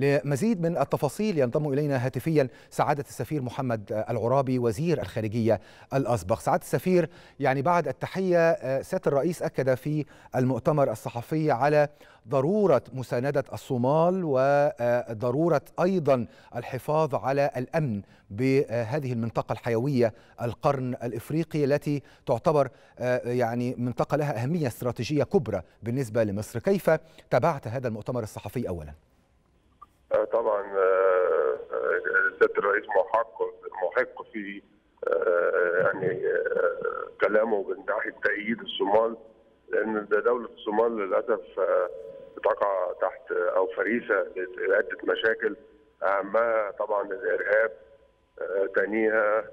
لمزيد من التفاصيل ينضم إلينا هاتفيا سعادة السفير محمد العرابي وزير الخارجية الأسبق سعادة السفير يعني بعد التحية سيادة الرئيس أكد في المؤتمر الصحفي على ضرورة مساندة الصومال وضرورة أيضا الحفاظ على الأمن بهذه المنطقة الحيوية القرن الإفريقي التي تعتبر يعني منطقة لها أهمية استراتيجية كبرى بالنسبة لمصر كيف تابعت هذا المؤتمر الصحفي أولا؟ طبعا سيادة الرئيس محق محق في يعني كلامه من ناحية تأييد الصومال لأن دولة الصومال للأسف بتقع تحت او فريسه لعده مشاكل اهمها طبعا الارهاب ثانيها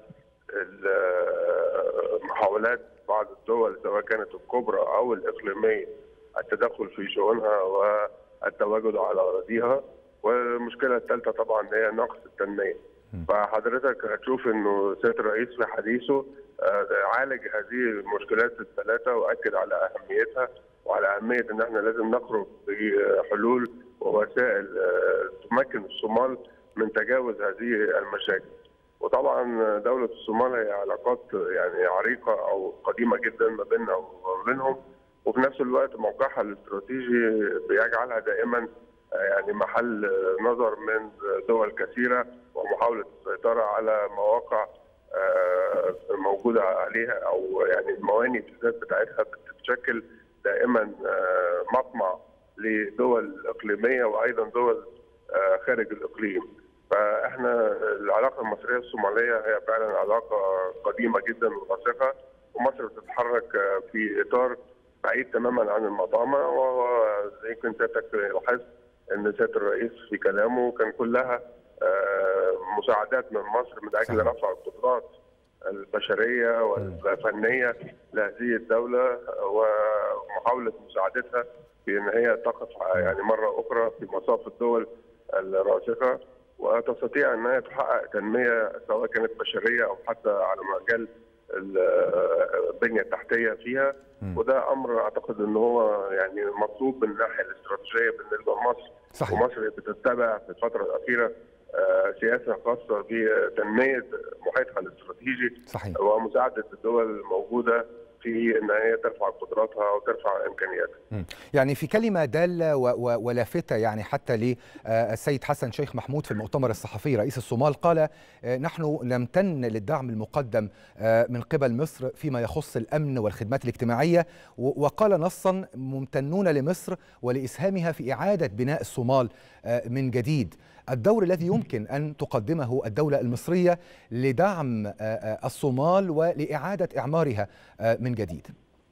محاولات بعض الدول سواء كانت الكبرى او الاقليميه التدخل في شؤونها والتواجد على اراضيها والمشكله الثالثه طبعا هي نقص التنميه فحضرتك هتشوف انه سياده الرئيس في حديثه عالج هذه المشكلات الثلاثه واكد على اهميتها وعلى اهميه ان احنا لازم نخرج بحلول ووسائل تمكن الصومال من تجاوز هذه المشاكل. وطبعا دوله الصومال هي علاقات يعني عريقه او قديمه جدا ما بيننا وما بينهم وفي نفس الوقت موقعها الاستراتيجي بيجعلها دائما يعني محل نظر من دول كثيره ومحاوله السيطره على مواقع موجوده عليها او يعني الموانئ بالذات بتاعتها بتشكل دائما مطمع لدول اقليميه وايضا دول خارج الاقليم فاحنا العلاقه المصريه الصوماليه هي فعلا علاقه قديمه جدا وراسخه ومصر بتتحرك في اطار بعيد تماما عن المطامع ويمكن سيادتك لاحظت ان سياده الرئيس في كلامه كان كلها مساعدات من مصر من اجل رفع القدرات البشريه والفنيه لهذه الدوله ومحاوله مساعدتها في ان هي تقف يعني مره اخرى في مصاف الدول الراسخه وتستطيع ان هي تحقق تنميه سواء كانت بشريه او حتى على مجال البنيه التحتيه فيها وده امر اعتقد ان هو يعني مطلوب من الناحيه الاستراتيجيه بالنسبه لمصر صحيح. ومصر بتتبع في الفتره الاخيره سياسه خاصه بتنميه محيطها الاستراتيجي صحيح. ومساعده الدول الموجوده في ان هي ترفع قدراتها وترفع امكانياتها. يعني في كلمه داله ولافته يعني حتى للسيد حسن شيخ محمود في المؤتمر الصحفي رئيس الصومال قال نحن نمتن للدعم المقدم من قبل مصر فيما يخص الامن والخدمات الاجتماعيه وقال نصا ممتنون لمصر ولاسهامها في اعاده بناء الصومال من جديد. الدور الذي يمكن ان تقدمه الدوله المصريه لدعم الصومال ولاعاده اعمارها من جديد.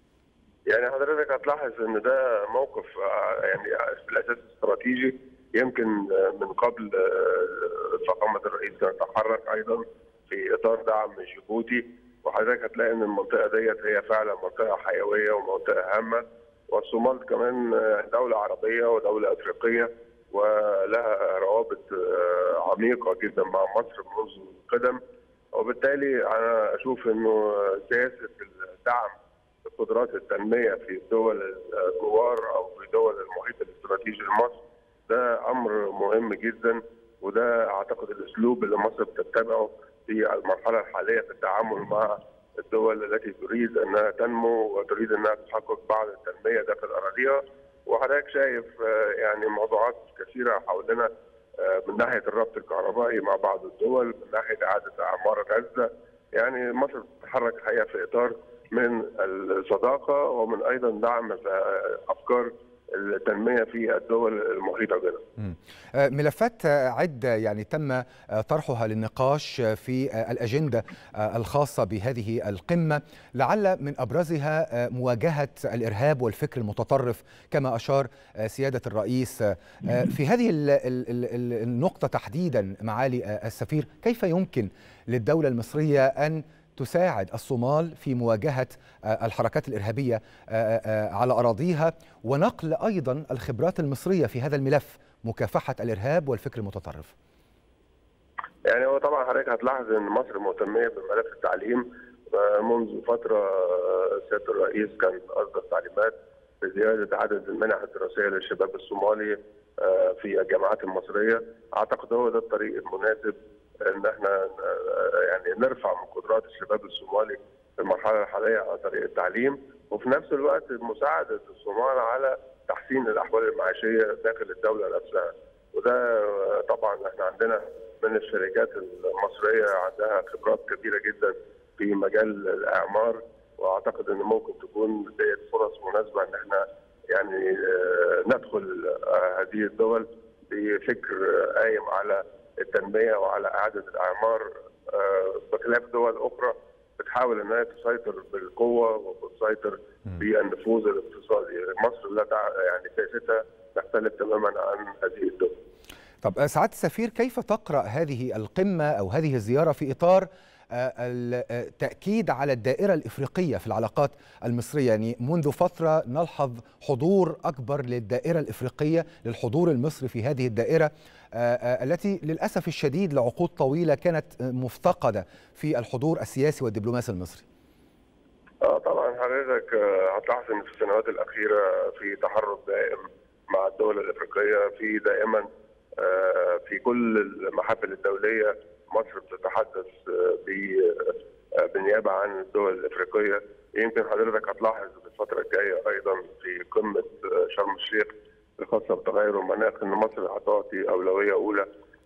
يعني حضرتك هتلاحظ ان ده موقف يعني في الاساس استراتيجي يمكن من قبل فخامه الرئيس تحرك ايضا في اطار دعم جيبوتي وحضرتك هتلاقي ان المنطقه ديت هي فعلا منطقه حيويه ومنطقه هامه والصومال كمان دوله عربيه ودوله افريقيه ولها روابط عميقه جدا مع مصر منذ القدم وبالتالي انا اشوف انه سياسه الدعم قدرات التنميه في الدول الجوار او في دول المحيط الاستراتيجي لمصر ده امر مهم جدا وده اعتقد الاسلوب اللي مصر بتتبعه في المرحله الحاليه في التعامل مع الدول التي تريد انها تنمو وتريد انها تحقق بعض التنميه داخل اراضيها وحضرتك شايف يعني موضوعات كثيره حولنا من ناحيه الربط الكهربائي مع بعض الدول من ناحيه اعاده اعمار غزه يعني مصر بتتحرك الحقيقه في اطار من الصداقه ومن ايضا دعم افكار التنميه في الدول المحيطه بنا. ملفات عده يعني تم طرحها للنقاش في الاجنده الخاصه بهذه القمه، لعل من ابرزها مواجهه الارهاب والفكر المتطرف كما اشار سياده الرئيس. في هذه النقطه تحديدا معالي السفير، كيف يمكن للدوله المصريه ان تساعد الصومال في مواجهة الحركات الإرهابية على أراضيها ونقل أيضا الخبرات المصرية في هذا الملف مكافحة الإرهاب والفكر المتطرف يعني هو طبعا حضرتك هتلاحظ ان مصر مهتميه بملف التعليم منذ فتره سياده الرئيس كان اصدر تعليمات بزياده عدد المنح الدراسيه للشباب الصومالي في الجامعات المصريه اعتقد هو ده الطريق المناسب ان احنا يعني نرفع من قدرات الشباب الصومالي في المرحله الحاليه عن طريق التعليم وفي نفس الوقت مساعده الصومال على تحسين الاحوال المعيشيه داخل الدوله نفسها وده طبعا احنا عندنا من الشركات المصريه عندها خبرات كبيره جدا في مجال الاعمار واعتقد ان ممكن تكون ديت فرص مناسبه ان احنا يعني ندخل هذه الدول بفكر قايم على التنميه وعلى اعاده الاعمار بخلاف دول اخرى بتحاول انها تسيطر بالقوه وبتسيطر بالنفوذ الاقتصادي، مصر لا يعني سياستها تختلف تماما عن هذه الدول. طب سعاده السفير كيف تقرا هذه القمه او هذه الزياره في اطار التأكيد على الدائرة الإفريقية في العلاقات المصرية يعني منذ فترة نلحظ حضور أكبر للدائرة الإفريقية للحضور المصري في هذه الدائرة التي للأسف الشديد لعقود طويلة كانت مفتقدة في الحضور السياسي والدبلوماسي المصري آه طبعا حضرتك هتلاحظ ان في السنوات الاخيره في تحرك دائم مع الدول الافريقيه في دائما في كل المحافل الدوليه مصر بتتحدث بالنيابه عن الدول الافريقيه يمكن حضرتك هتلاحظ في الفتره الجايه ايضا في قمه شرم الشيخ الخاصه بتغير المناخ ان مصر هتعطي اولويه اولى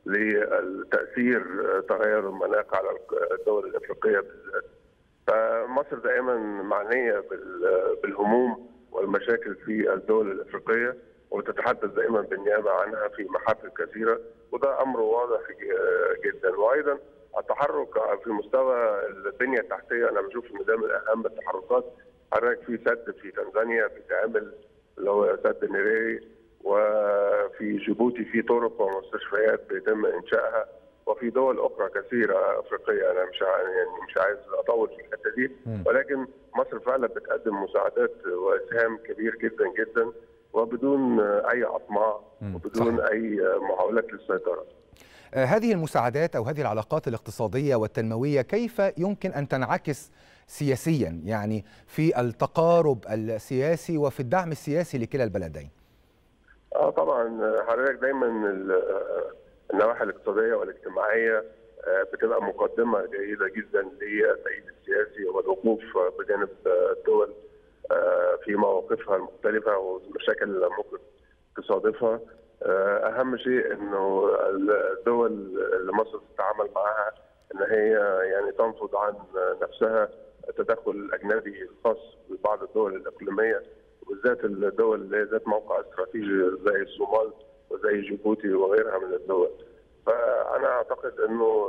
لتاثير تغير المناخ على الدول الافريقيه بالذات. فمصر دائما معنيه بالهموم والمشاكل في الدول الافريقيه وتتحدث دائما بالنيابه عنها في محافل كثيره وده امر واضح جدا وايضا التحرك في مستوى البنيه التحتيه انا بشوف ان ده من اهم التحركات حضرتك في سد في تنزانيا بيتعمل اللي هو سد نيري وفي جيبوتي في طرق ومستشفيات بيتم انشائها وفي دول اخرى كثيره افريقيه انا مش يعني مش عايز اطول في الحته دي ولكن مصر فعلا بتقدم مساعدات واسهام كبير جدا جدا وبدون اي اطماع وبدون صحيح. اي محاولات للسيطره. هذه المساعدات او هذه العلاقات الاقتصاديه والتنمويه كيف يمكن ان تنعكس سياسيا يعني في التقارب السياسي وفي الدعم السياسي لكلا البلدين؟ اه طبعا حضرتك دايما النواحي الاقتصاديه والاجتماعيه بتبقى مقدمه جيده جدا للتأييد السياسي والوقوف بجانب الدول في مواقفها المختلفة والمشاكل اللي ممكن تصادفها أهم شيء إنه الدول اللي مصر تتعامل معها إن هي يعني تنفض عن نفسها التدخل الأجنبي الخاص ببعض الدول الإقليمية وبالذات الدول اللي ذات موقع استراتيجي زي الصومال وزي جيبوتي وغيرها من الدول. فأنا أعتقد إنه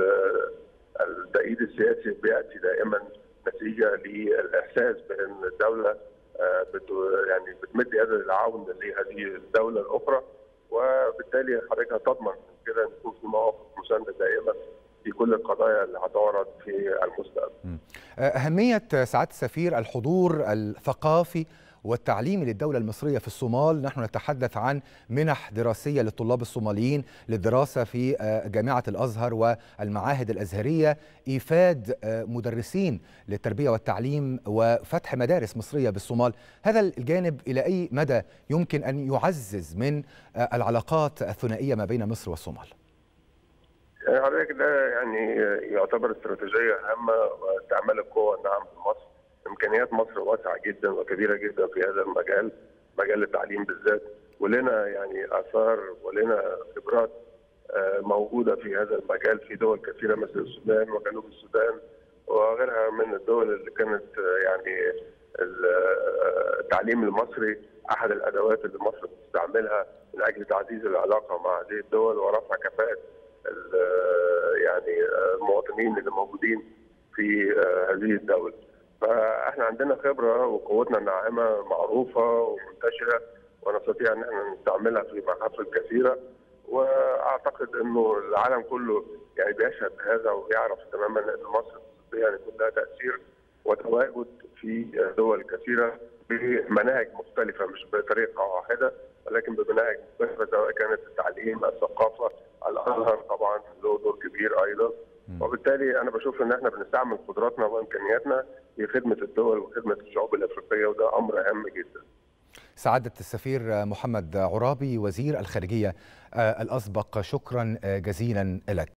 التأييد السياسي بيأتي دائما نتيجه للاحساس بان الدوله يعني بتمد يد العون لهذه الدوله الاخرى وبالتالي حضرتك هتضمن كده ان يكون في مواقف مسانده دائما في كل القضايا اللي هتعرض في المستقبل. اهميه سعاده السفير الحضور الثقافي والتعليمي للدولة المصرية في الصومال نحن نتحدث عن منح دراسية للطلاب الصوماليين للدراسة في جامعة الأزهر والمعاهد الأزهرية إيفاد مدرسين للتربية والتعليم وفتح مدارس مصرية بالصومال هذا الجانب إلى أي مدى يمكن أن يعزز من العلاقات الثنائية ما بين مصر والصومال يعني حضرتك ده يعني يعتبر استراتيجيه هامه واستعمال القوه الناعمه في مصر امكانيات مصر واسعه جدا وكبيره جدا في هذا المجال مجال التعليم بالذات ولنا يعني اثار ولنا خبرات موجوده في هذا المجال في دول كثيره مثل السودان وجنوب السودان وغيرها من الدول اللي كانت يعني التعليم المصري احد الادوات اللي مصر بتستعملها من اجل تعزيز العلاقه مع هذه الدول ورفع كفاءه يعني المواطنين اللي موجودين في هذه الدوله. فاحنا عندنا خبره وقوتنا الناعمه معروفه ومنتشره ونستطيع ان احنا نستعملها في محافل كثيره واعتقد انه العالم كله يعني بيشهد بهذا ويعرف تماما ان مصر يعني يكون لها تاثير وتواجد في دول كثيره بمناهج مختلفه مش بطريقه واحده ولكن بمناهج مختلفه سواء كانت التعليم، الثقافه، الازهر طبعا له دور كبير ايضا وبالتالي انا بشوف ان احنا بنستعمل قدراتنا وامكانياتنا في خدمه الدول وخدمه الشعوب الافريقيه وده امر هام جدا. سعادة السفير محمد عرابي وزير الخارجية الأسبق شكرا جزيلا لك